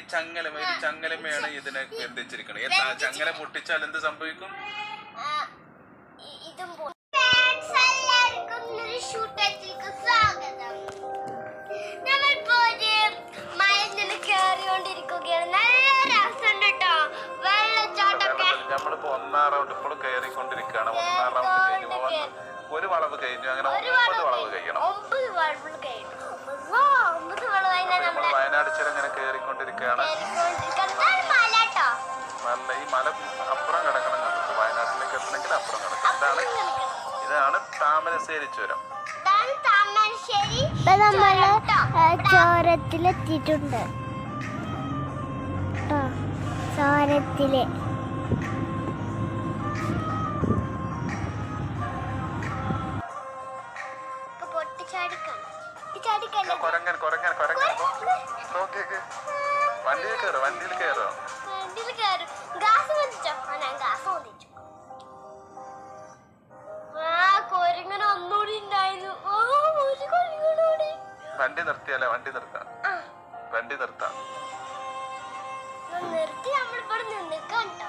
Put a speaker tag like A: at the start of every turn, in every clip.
A: ചങ്ങലമ ഒരു ചങ്ങലമയാണ് ഇതിനെ ബന്ധിച്ചിരിക്കുന്നത് എത്ര ചങ്ങല പൊട്ടിച്ചാൽ എന്ത് സംഭവിക്കും
B: ആ, ഇ- ഇതും പോ- Friends, എല്ലാവർക്കും ഒരു ഷൂട്ടത്തിലേക്ക് സ്വാഗതം നമ്മളിപ്പോ ഒരു മലയിൽ നിന്ന് കേറിക്കൊണ്ടിരിക്കുകയാണ് നല്ല രസമുണ്ട് കേട്ടോ വെള്ളച്ചാട്ടൊക്കെ
A: നമ്മളിപ്പോ ഒന്നാം റൗണ്ട് ഇപ്പോഴും കയറിക്കൊണ്ടിരിക്കുകയാണ് ഒന്നാം റൗണ്ട് കഴിഞ്ഞു പോകുന്ന ഒരു വളവ് കഴിഞ്ഞു അങ്ങനെ
B: ഒരു
A: ഒമ്പത് വളവ്
B: വളവ്
A: കഴിയണം
B: ഒമ്പത് വളവ് കഴിഞ്ഞു ആ, ഒമ്പത് വളവ് കഴിഞ്ഞാൽ
A: നമ്മൾ
B: നമ്മള്
A: വയനാട് ചുരം ഇങ്ങനെ കയറിക്കൊണ്ടിരിക്കുകയാണ്
B: കേറിക്കൊണ്ടിരിക്കുകയാണ് ഇതാണ് മല കേട്ടോ
A: നല്ല ഈ മല അപ്പുറം കിടക്കണം നമുക്ക് വയനാട്ടിലേക്ക് എത്തണമെങ്കിൽ അപ്പുറം കിടക്കണം ഇതാണ് ഇതാണ് താമരശ്ശേരി ചുരം
B: ഇതാണ് താമരശ്ശേരി
C: നമ്മള്
B: ചുരം ട്ടോ.
C: ചോരത്തിലെത്തിയിട്ടുണ്ട് ട്ടോ. ചോരത്തില്
B: ഒക്കെ പൊട്ടിച്ചാടിക്കണം പൊട്ടിച്ചാടിക്കല്ലേ
A: കൊരങ്ങൻ കൊരങ്ങൻ കൊരങ്ങൻ നോക്കിയേക്ക് വണ്ടിയിൽ കയറോ വണ്ടിയിൽ കയറോ
B: വണ്ടിയിൽ കയറും ഗ്യാസ് പൊന്തിച്ചോ ആ ഞാൻ ഗ്യാസ് പൊന്തിച്ചു ആ കൊരങ്ങനെ ഒന്നുകൂടി ഉണ്ടായിരുന്നു ഓ ഒരു കൊരങ്ങനോടി
A: വണ്ടി നിർത്തിയാലേ വണ്ടി നിർത്താം
B: ആ
A: വണ്ടി നിർത്താം
B: ഇത് നിർത്തി നമ്മളിവിടെ നിന്നിക്കാം ട്ടോ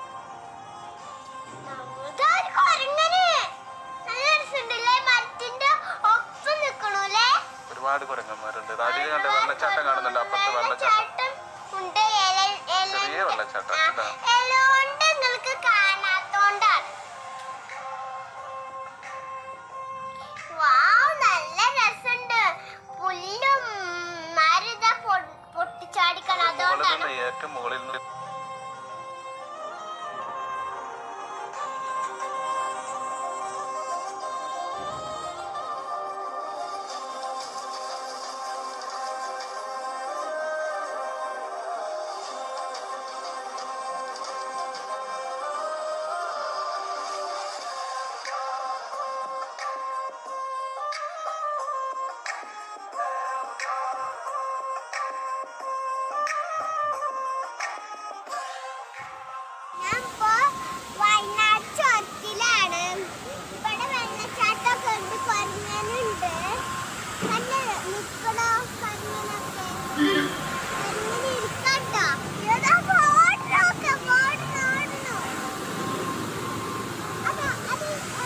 B: നമ്മൾതാ ഒരു കൊരങ്ങന് നല്ല രസമുണ്ടല്ലേ മരത്തിന്റെ ഒപ്പം നിക്കണൂല്ലേ
A: ഒരുപാട് കുരങ്ങന്മാരുണ്ട് അടിയിൽ കണ്ട വെള്ളച്ചാട്ടം കാണുന്നുണ്ട് അപ്പുറത്ത് വെള്ളച്ചാട്ടം
B: വെള്ളച്ചാട്ടം ഉണ്ട് ഇല- ഇല-
A: ചെറിയ വെള്ളച്ചാട്ടം
B: ആ,
A: ഇതാ
B: ഇലകൊണ്ട് നിങ്ങൾക്ക് കാണാത്തോണ്ടാണ് വാവ് നല്ല രസമുണ്ട് പുല്ലും മരുത പൊട്ടിച്ചാടിക്കണം
A: മുകളിൽ
B: അതുകൊണ്ടാണ്
A: നിന്ന് ഏറ്റവും മുകളിൽ നിന്ന്
B: ഞാനിപ്പോ വയനാട് ചുരത്തിലാണ് ഇവിടെ വെള്ളച്ചാട്ടമൊക്കെ ഉണ്ട് കൊരങ്ങനുണ്ട് നല്ല നിക്കണോ കൊരങ്ങനൊക്കെ കൊരങ്ങനെ ഇരിക്കട്ടോ ഏതാ ഫോട്ടോ ഫോട്ടോ അതാ അത്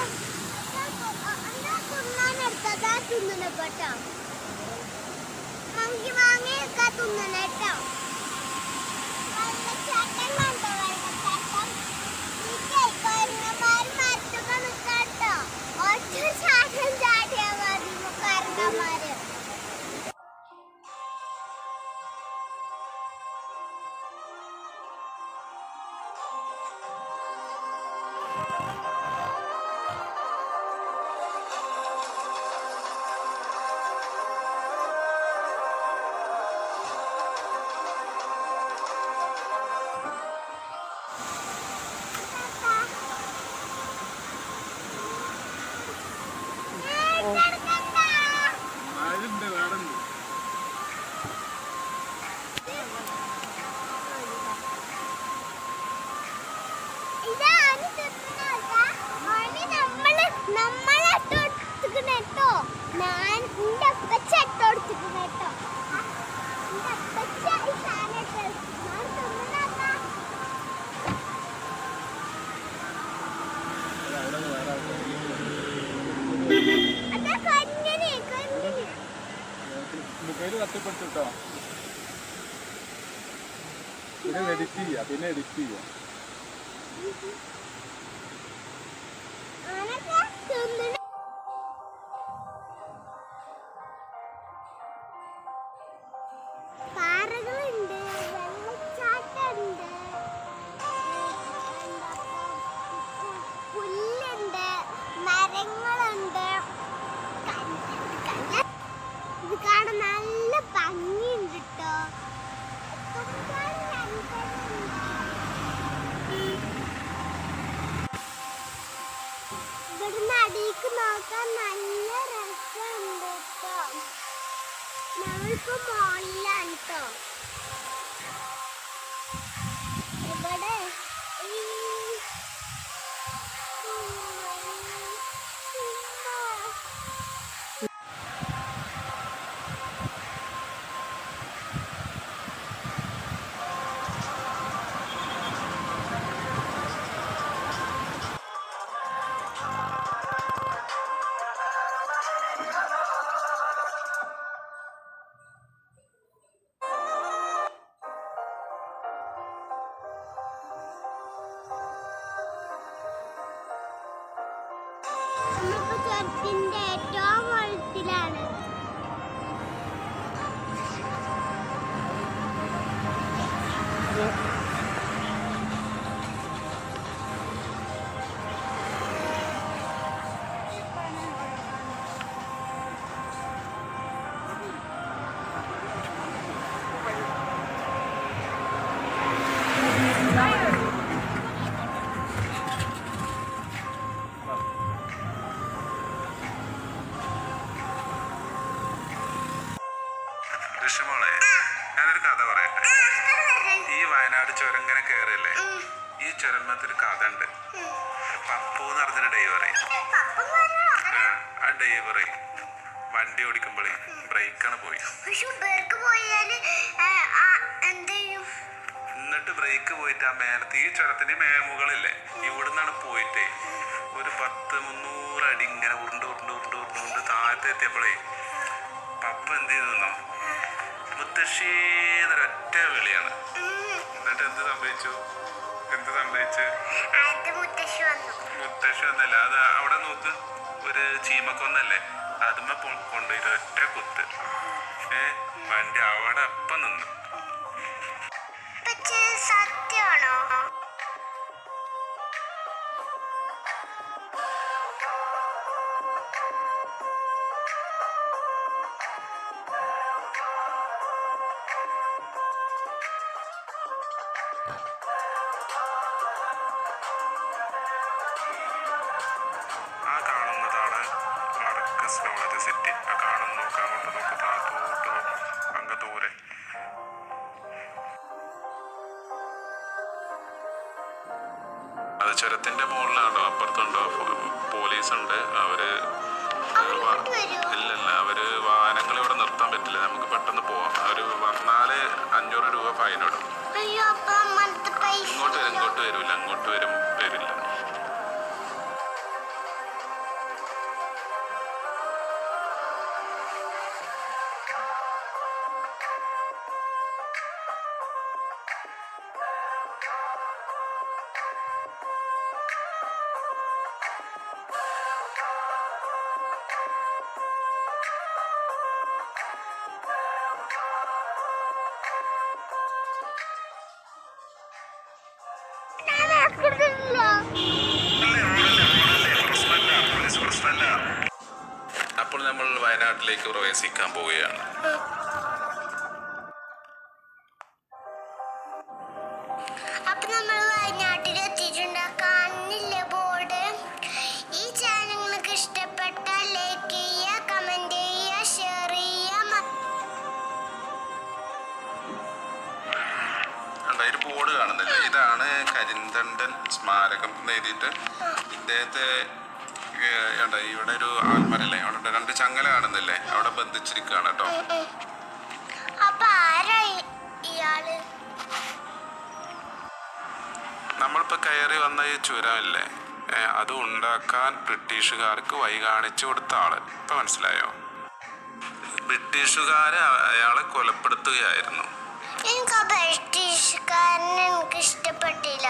B: എന്താ തിന്നാനെടുത്തതാ തിന്നണ കേട്ടോ മങ്കി മാങ്ങയൊക്കെ തിന്നണ കേട്ടോ വെള്ളച്ചാട്ടം കണ്ടോ വെള്ളച്ചാട്ടം ഇതേ കൊരങ്ങന്മാർ മരത്തൊക്കെ നിക്കാട്ടോ ഒറ്റ ചാട്ടം ചാടിയാ മതി കൊരങ്ങന്മാര് ഇതാണ് തിന്നണതാ. ഓന് നമ്മള് നമ്മളെ ഇട്ട് കൊടുത്തിക്കണ് കേട്ടോ. ഞാൻ എന്റെ അപ്പച്ച ഇട്ട് കൊടുത്തിക്കണ് കേട്ടോ. ആ, എന്റെ അപ്പച്ച ഈ സാധനം ഇട്ട് കൊടുത്തു. ഞാൻ തിന്നണതാ. അതാ കൊഞ്ഞനെ, കൊഞ്ഞനെ.
D: മുഖേര് തട്ടിപ്പെട്ടിട്ടോ പിന്നെ എഡിറ്റ് ചെയ്യാ പിന്നെ എഡിറ്റ് ചെയ്യാ
B: ആനൊക്കെ തിന്നണ പാറകളുണ്ട് വെള്ളച്ചാട്ടമുണ്ട് പുല്ലുണ്ട് മരങ്ങളുണ്ട് ഇത് കാണാൻ നല്ല ഭംഗിയുണ്ട് കേട്ടോ ഇവിടുന്ന് അടിയിക്ക് നോക്കാൻ നല്ല രസമുണ്ട് കേട്ടോ ഞങ്ങളിപ്പോ മോളിലാണ് കേട്ടോ ഇവിടെ ഈ മരത്തിന്റെ ഏറ്റവും മുഴത്തിലാണ്
A: ഋഷിമോളെ ഞാനൊരു കഥ പറയട്ടെ ഈ വയനാട് ചുരം ഇങ്ങനെ കയറിയല്ലേ ഈ ചുരമത്തൊരു കഥ ഉണ്ട് പപ്പു എന്ന് പറഞ്ഞൊരു ഡ്രൈവറെ ആ ഡ്രൈവറെ വണ്ടി ഓടിക്കുമ്പോഴേ ബ്രേക്കാണ് പോയി
B: പക്ഷെ പേർക്ക് പോയാല് എന്ത് ചെയ്യും
A: എന്നിട്ട് ബ്രേക്ക് പോയിട്ട് ആ മേലത്തെ ഈ ചുരത്തിന്റെ മേമുകളില്ലേ ഇവിടുന്നാണ് പോയിട്ടേ ഒരു പത്ത് മുന്നൂറ് അടി ഇങ്ങനെ ഉരുണ്ട് ഉരുണ്ട് ഉരുണ്ട് ഉരുണ്ട് ഉരുണ്ട് താഴത്തെ എത്തിയപ്പോഴേ പപ്പ എന്ത് ചെയ്തെന്നോ മുത്തശ്ശി എന്നൊരൊറ്റ വിളിയാണ് എന്നിട്ട് എന്ത് സംഭവിച്ചു എന്ത് സംഭവിച്ചു
B: അത് മുത്തശ്ശി വന്നു
A: മുത്തശ്ശി ഒന്നല്ല അത് അവിടെ നോക്ക് ഒരു ചീമക്കൊന്നല്ലേ അതുമ്മ പൊ- കൊണ്ടുപോയിട്ട് ഒറ്റ കുത്ത് ഏ വണ്ടി അവിടെ അപ്പം നിന്നു
B: പക്ഷേ സത്യമാണോ
A: ആ കാണുന്നതാണ് വടക്ക് സ്ലോളജ് സിറ്റി ആ കാണുന്ന നോക്ക് അങ്ങോട്ട് നോക്ക് താത്തോട്ട് നോക്ക് അങ്ങ് ദൂരെ അത് ചുരത്തിന്റെ മുകളിലാണോ അപ്പുറത്തുണ്ടോ പോലീസ് ഉണ്ട് അവര് വ- ഇല്ലല്ല അവര് വാഹനങ്ങൾ ഇവിടെ നിർത്താൻ പറ്റില്ല നമുക്ക് പെട്ടെന്ന് പോവാം അവര് വന്നാല് അഞ്ഞൂറ് രൂപ ഫൈൻ ഇടും
B: അയ്യോ അപ്പൊ അമ്മത്തെ പൈസ
A: ഇങ്ങോട്ട് വരും ഇങ്ങോട്ട് വരൂല അങ്ങോട്ട് വരും വരില്ല
B: ഞാൻ ആക്കുന്നില്ല
A: അപ്പോൾ നമ്മൾ വയനാട്ടിലേക്ക് പ്രവേശിക്കാൻ പോവുകയാണ്
B: അപ്പൊ നമ്മൾ വയനാട്ടിൽ എത്തിയിട്ടുണ്ട് കാണുന്നില്ലേ ബോർഡ് ഈ ചാനൽ നിങ്ങൾക്ക് ഇഷ്ടപ്പെട്ടാൽ ലൈക്ക് ചെയ്യുക കമന്റ് ചെയ്യുക ഷെയർ ചെയ്യുക മ-
A: കണ്ടോ, ഒരു ബോർഡ് കാണുന്നില്ല ഇതാണ് കരിന്തണ്ടൻ സ്മാരകം എന്ന് എഴുതിയിട്ട് ഇദ്ദേഹത്തെ ഏഹ്, കണ്ടോ, ഇവിടെ ഒരു ആൽമരല്ലേ അവിടെ ഉണ്ട്. രണ്ട് ചങ്ങല കാണുന്നില്ലേ അവിടെ ബന്ധിച്ചിരിക്കുകയാണ് കേട്ടോ
B: അപ്പൊ ആരാ ഇ- ഇയാള്
A: നമ്മളിപ്പോ കയറി വന്ന ഈ ചുരമില്ലേ ഏ, അത് ഉണ്ടാക്കാൻ ബ്രിട്ടീഷുകാർക്ക് വഴി കാണിച്ചു കൊടുത്ത ആള് ഇപ്പൊ മനസ്സിലായോ ബ്രിട്ടീഷുകാരെ അ- അയാളെ കൊലപ്പെടുത്തുകയായിരുന്നു
B: എനിക്ക് ആ ബ്രിട്ടീഷുകാരനെ എനിക്ക് ഇഷ്ടപ്പെട്ടില്ല